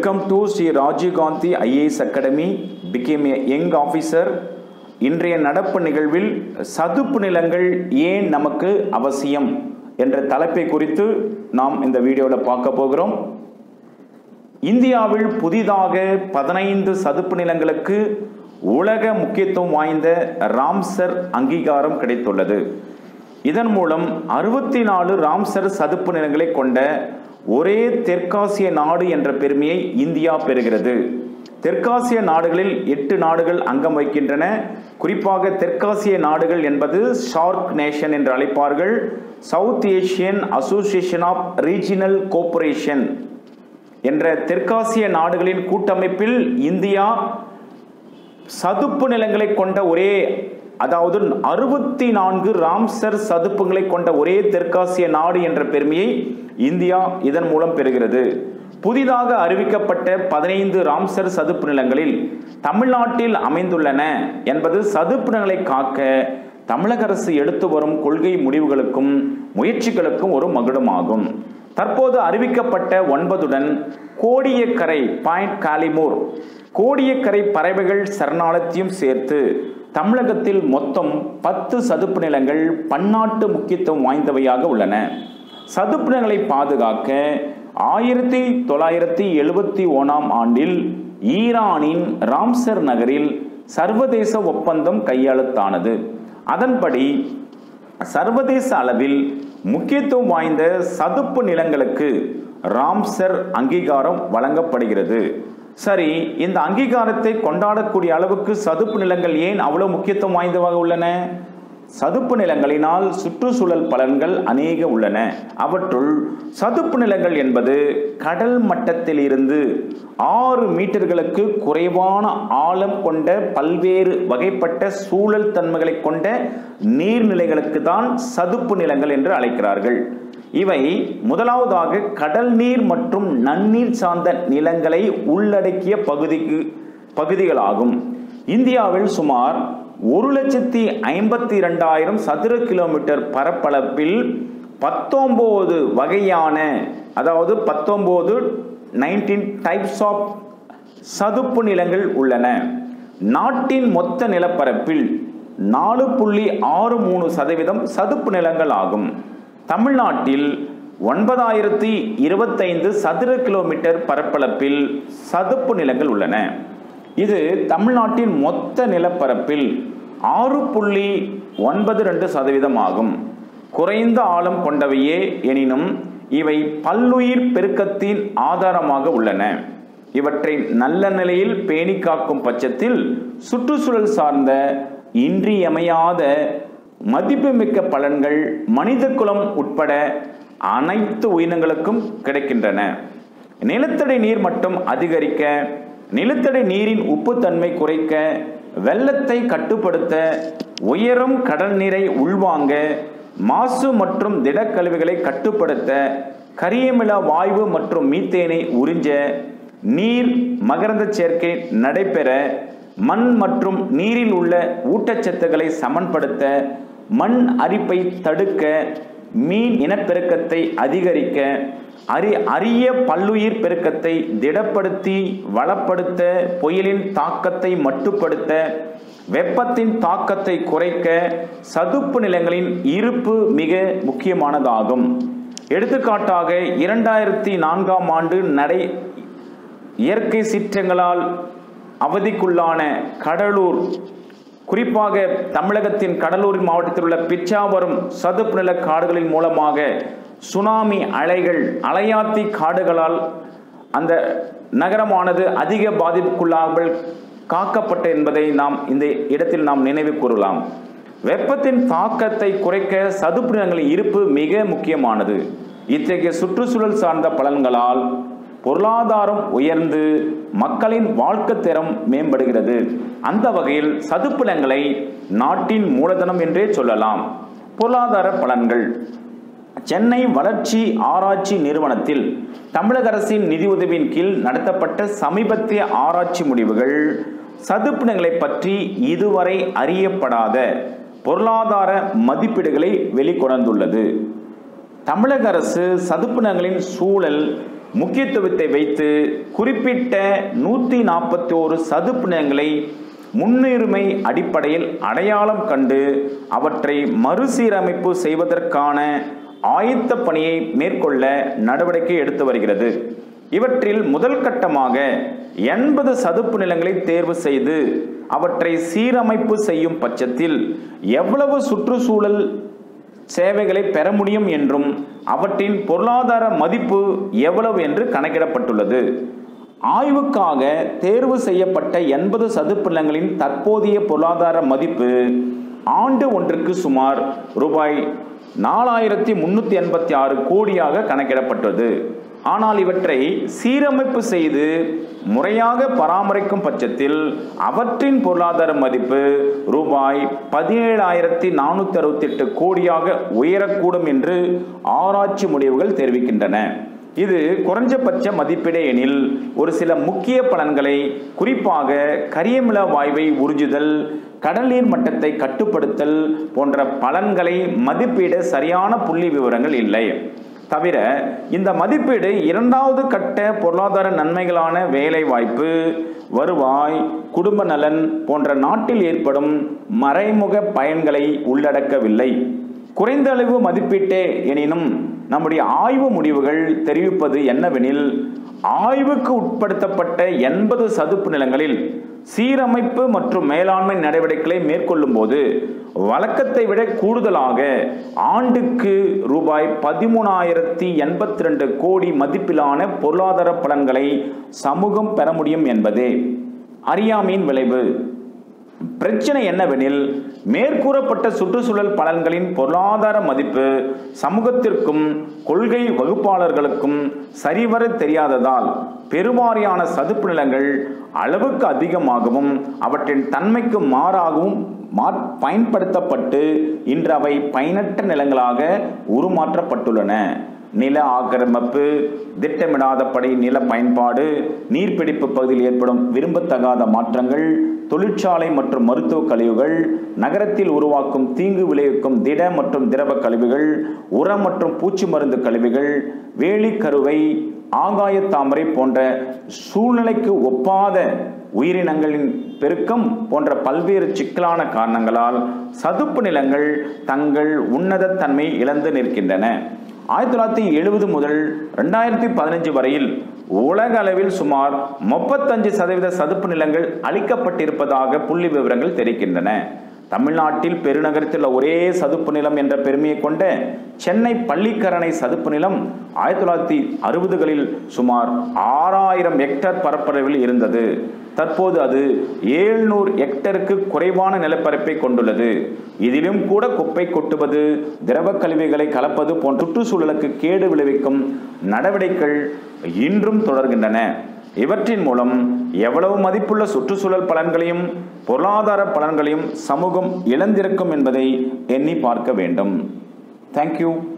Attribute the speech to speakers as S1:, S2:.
S1: Welcome to Sri Rajiv Gandhi IAS Academy. Became a young officer. இன்றைய நடப்பு நிகழ்வில் சதுப்பு நிலங்கள் ஏன் நமக்கு அவசியம் என்ற தலைப்பை குறித்து நாம் இந்த வீடியோவில் பார்க்க போகிறோம் இந்தியாவில் புதிதாக பதினைந்து சதுப்பு நிலங்களுக்கு உலக முக்கியத்துவம் வாய்ந்த ராம்சர் அங்கீகாரம் கிடைத்துள்ளது இதன் மூலம் அறுபத்தி நாலு ராம்சர் சதுப்பு நிலங்களை கொண்ட ஒரே தெற்காசிய நாடு என்ற பெருமையை இந்தியா பெறுகிறது தெற்காசிய நாடுகளில் எட்டு நாடுகள் அங்கம் வகிக்கின்றன குறிப்பாக தெற்காசிய நாடுகள் என்பது ஷார்க் நேஷன் என்று அழைப்பார்கள் south Asian association of regional cooperation என்ற தெற்காசிய நாடுகளின் கூட்டமைப்பில் இந்தியா சதுப்பு நிலங்களை கொண்ட ஒரே அதாவது அறுபத்தி நான்கு ராம்சர் சதுப்புகளை கொண்ட ஒரே தெற்காசிய நாடு என்ற பெருமையை இந்தியா இதன் மூலம் பெறுகிறது புதிதாக அறிவிக்கப்பட்ட பதினைந்து ராம்சர் சதுப்பு நிலங்களில் தமிழ்நாட்டில் அமைந்துள்ளன என்பது சதுப்பு நிலங்களை காக்க தமிழக அரசு எடுத்து வரும் கொள்கை முடிவுகளுக்கும் முயற்சிகளுக்கும் ஒரு மகுடமாகும் தற்போது அறிவிக்கப்பட்ட ஒன்பதுடன் கோடியக்கரை பாயிண்ட் காலிமூர் கோடியக்கரை பறவைகள் சரணாலயத்தையும் சேர்த்து தமிழகத்தில் மொத்தம் பத்து சதுப்பு நிலங்கள் பன்னாட்டு முக்கியத்துவம் வாய்ந்தவையாக உள்ளன சதுப்பு நிலங்களை பாதுகாக்க ஆயிரத்தி தொள்ளாயிரத்தி எழுபத்தி ஓணாம் ஆண்டில் ஈரானின் ராம்சர் நகரில் சர்வதேச ஒப்பந்தம் கையெழுத்தானது அதன்படி சர்வதேச அளவில் முக்கியத்துவம் வாய்ந்த சதுப்பு நிலங்களுக்கு ராம்சர் அங்கீகாரம் வழங்கப்படுகிறது சரி இந்த அங்கீகாரத்தை கொண்டாடக்கூடிய அளவுக்கு சதுப்பு நிலங்கள் ஏன் அவ்வளவு முக்கியத்துவம் வாய்ந்தவாக உள்ளன சதுப்பு நிலங்களினால் சுற்றுச்சூழல் பலன்கள் அநேக உள்ளன அவற்றுள் சதுப்பு நிலங்கள் என்பது கடல் மட்டத்தில் இருந்து ஆறு மீட்டர்களுக்கு குறைவான ஆழம் கொண்ட பல்வேறு வகைப்பட்ட சூழல் தன்மைகளை கொண்ட நீர்நிலைகளுக்கு தான் சதுப்பு நிலங்கள் என்று அழைக்கிறார்கள் இவை முதலாவதாக கடல் நீர் மற்றும் நன்னீர் சார்ந்த நிலங்களை உள்ளடக்கிய பகுதிக்கு பகுதிகளாகும் இந்தியாவில் சுமார் ஒரு லட்சத்தி ஐம்பத்தி இரண்டாயிரம் சதுர கிலோமீட்டர் பரப்பளவில் பத்தொம்போது வகையான அதாவது பத்தொம்போது நைன்டீன் டைப்ஸ் ஆஃப் சதுப்பு நிலங்கள் உள்ளன நாட்டின் மொத்த நிலப்பரப்பில் நாலு புள்ளி ஆறு மூணு சதவீதம் சதுப்பு நிலங்கள் ஆகும் தமிழ்நாட்டில் ஒன்பதாயிரத்தி இருபத்தைந்து சதுர கிலோமீட்டர் பரப்பளப்பில் சதுப்பு நிலங்கள் உள்ளன இது தமிழ்நாட்டின் மொத்த நிலப்பரப்பில் ஆறு புள்ளி ஒன்பது ரெண்டு சதவீதம் ஆகும் குறைந்த ஆழம் கொண்டவையே எனினும் இவை பல்லுயிர் பெருக்கத்தின் ஆதாரமாக உள்ளன இவற்றை நல்ல நிலையில் பேணி காக்கும் பட்சத்தில் சுற்றுச்சூழல் சார்ந்த இன்றியமையாத மதிப்புமிக்க பலன்கள் மனித குலம் உட்பட அனைத்து உயிரினங்களுக்கும் கிடைக்கின்றன நிலத்தடி நீர் மட்டம் அதிகரிக்க நிலத்தடி நீரின் உப்புத்தன்மை குறைக்க வெள்ளத்தை கட்டுப்படுத்த உயரும் கடல் நீரை உள்வாங்க மாசு மற்றும் திடக்கழிவுகளை கட்டுப்படுத்த கரியமில வாயு மற்றும் மீத்தேனை உறிஞ்ச நீர் மகரந்த சேர்க்கை நடைபெற மண் மற்றும் நீரில் உள்ள ஊட்டச்சத்துக்களை சமன்படுத்த மண் அரிப்பை தடுக்க மீன் இனப்பெருக்கத்தை அதிகரிக்க அரி அரிய பல்லுயிர் பெருக்கத்தை திடப்படுத்தி வளப்படுத்த புயலின் தாக்கத்தை மட்டுப்படுத்த வெப்பத்தின் தாக்கத்தை குறைக்க சதுப்பு நிலங்களின் இருப்பு மிக முக்கியமானதாகும் எடுத்துக்காட்டாக இரண்டாயிரத்தி நான்காம் ஆண்டு நடை இயற்கை சீற்றங்களால் அவதிக்குள்ளான கடலூர் குறிப்பாக தமிழகத்தின் கடலூர் மாவட்டத்தில் உள்ள பிச்சாவரம் சதுப்பு நில காடுகளின் மூலமாக சுனாமி அலைகள் அலையாத்தி காடுகளால் அந்த நகரமானது அதிக பாதிப்புக்குள்ளாமல் காக்கப்பட்ட என்பதை நாம் இந்த இடத்தில் நாம் நினைவு கூறலாம் வெப்பத்தின் தாக்கத்தை குறைக்க சதுப்பு நிலங்களின் இருப்பு மிக முக்கியமானது இத்தகைய சுற்றுச்சூழல் சார்ந்த பலன்களால் பொருளாதாரம் உயர்ந்து மக்களின் வாழ்க்கை தரம் மேம்படுகிறது அந்த வகையில் சதுப்பு நிலங்களை நாட்டின் மூலதனம் என்றே சொல்லலாம் பொருளாதார பலன்கள் சென்னை வளர்ச்சி ஆராய்ச்சி நிறுவனத்தில் தமிழக அரசின் நிதியுதவியின் கீழ் நடத்தப்பட்ட சமீபத்திய ஆராய்ச்சி முடிவுகள் சதுப்பு நிலங்களை பற்றி இதுவரை அறியப்படாத பொருளாதார மதிப்பீடுகளை வெளிக்கொணர்ந்துள்ளது தமிழக அரசு சதுப்பு நிலங்களின் சூழல் முக்கியத்துவத்தை வைத்து குறிப்பிட்ட நூற்றி நாற்பத்தி ஓரு சதுப்பு நிலங்களை முன்னுரிமை அடிப்படையில் அடையாளம் கண்டு அவற்றை மறுசீரமைப்பு செய்வதற்கான ஆயத்த பணியை மேற்கொள்ள நடவடிக்கை எடுத்து வருகிறது இவற்றில் முதல் கட்டமாக எண்பது சதுப்பு நிலங்களை தேர்வு செய்து அவற்றை சீரமைப்பு செய்யும் பட்சத்தில் எவ்வளவு சுற்றுச்சூழல் சேவைகளை பெற முடியும் என்றும் அவற்றின் பொருளாதார மதிப்பு எவ்வளவு என்று கணக்கிடப்பட்டுள்ளது ஆய்வுக்காக தேர்வு செய்யப்பட்ட எண்பது சதுப்பு நிலங்களின் தற்போதைய பொருளாதார மதிப்பு ஆண்டு ஒன்றுக்கு சுமார் ரூபாய் நாலாயிரத்தி முன்னூற்றி எண்பத்தி ஆறு கோடியாக கணக்கிடப்பட்டது ஆனால் இவற்றை சீரமைப்பு செய்து முறையாக பராமரிக்கும் பட்சத்தில் அவற்றின் பொருளாதார மதிப்பு ரூபாய் பதினேழாயிரத்தி நானூற்றி அறுபத்தி எட்டு கோடியாக உயரக்கூடும் என்று ஆராய்ச்சி முடிவுகள் தெரிவிக்கின்றன இது குறைஞ்சபட்ச மதிப்பீடு எனில் ஒரு சில முக்கிய பலன்களை குறிப்பாக கரியமில வாயுவை உறிஞ்சுதல் கடல் நீர் மட்டத்தை கட்டுப்படுத்தல் போன்ற பலன்களை மதிப்பீட சரியான புள்ளி விவரங்கள் இல்லை தவிர இந்த மதிப்பீடு இரண்டாவது கட்ட பொருளாதார நன்மைகளான வேலை வாய்ப்பு வருவாய் குடும்ப நலன் போன்ற நாட்டில் ஏற்படும் மறைமுக பயன்களை உள்ளடக்கவில்லை குறைந்த அளவு மதிப்பீட்டே எனினும் நம்முடைய ஆய்வு முடிவுகள் தெரிவிப்பது என்னவெனில் ஆய்வுக்கு உட்படுத்தப்பட்ட எண்பது சதுப்பு நிலங்களில் சீரமைப்பு மற்றும் மேலாண்மை நடவடிக்கைகளை மேற்கொள்ளும் போது வழக்கத்தை விட கூடுதலாக ஆண்டுக்கு ரூபாய் பதிமூணாயிரத்தி எண்பத்தி ரெண்டு கோடி மதிப்பிலான பொருளாதார பலன்களை சமூகம் பெற முடியும் என்பதே அறியாமையின் விளைவு பிரச்சனை என்னவெனில் மேற்கூறப்பட்ட சுற்றுச்சூழல் பலன்களின் பொருளாதார மதிப்பு சமூகத்திற்கும் கொள்கை வகுப்பாளர்களுக்கும் சரிவர தெரியாததால் பெருவாரியான சதுப்பு நிலங்கள் அளவுக்கு அதிகமாகவும் அவற்றின் தன்மைக்கு மாறாகவும் மா பயன்படுத்தப்பட்டு இன்று அவை பயனற்ற நிலங்களாக உருமாற்றப்பட்டுள்ளன நில ஆக்கிரமிப்பு திட்டமிடாதபடி நில பயன்பாடு நீர்பிடிப்பு பகுதியில் ஏற்படும் விரும்பத்தகாத மாற்றங்கள் தொழிற்சாலை மற்றும் மருத்துவ கழிவுகள் நகரத்தில் உருவாக்கும் தீங்கு விளைவிக்கும் திட மற்றும் திரவ கழிவுகள் உரம் மற்றும் பூச்சி மருந்து கழிவுகள் வேலி கருவை ஆகாய தாமரை போன்ற சூழ்நிலைக்கு ஒப்பாத உயிரினங்களின் பெருக்கம் போன்ற பல்வேறு சிக்கலான காரணங்களால் சதுப்பு நிலங்கள் தங்கள் உன்னத தன்மை இழந்து நிற்கின்றன ஆயிரத்தி தொள்ளாயிரத்தி எழுபது முதல் ரெண்டாயிரத்தி பதினஞ்சு வரையில் உலக அளவில் சுமார் முப்பத்தஞ்சு சதவீத சதுப்பு நிலங்கள் அளிக்கப்பட்டிருப்பதாக புள்ளி விவரங்கள் தெரிவிக்கின்றன தமிழ்நாட்டில் பெருநகரத்தில் ஒரே சதுப்பு நிலம் என்ற பெருமையை கொண்ட சென்னை பள்ளிக்கரணை சதுப்பு நிலம் ஆயிரத்தி தொள்ளாயிரத்தி அறுபதுகளில் சுமார் ஆறாயிரம் ஹெக்டர் பரப்பளவில் இருந்தது தற்போது அது ஏழ்நூறு ஹெக்டருக்கு குறைவான நிலப்பரப்பை கொண்டுள்ளது இதிலும் கூட குப்பை கொட்டுவது திரவ கழிவுகளை கலப்பது போன்ற சுற்றுச்சூழலுக்கு கேடு விளைவிக்கும் நடவடிக்கைகள் இன்றும் தொடர்கின்றன இவற்றின் மூலம் எவ்வளவு மதிப்புள்ள சுற்றுச்சூழல் பலன்களையும் பொருளாதார பலன்களையும் சமூகம் இழந்திருக்கும் என்பதை எண்ணி பார்க்க வேண்டும் தேங்க்யூ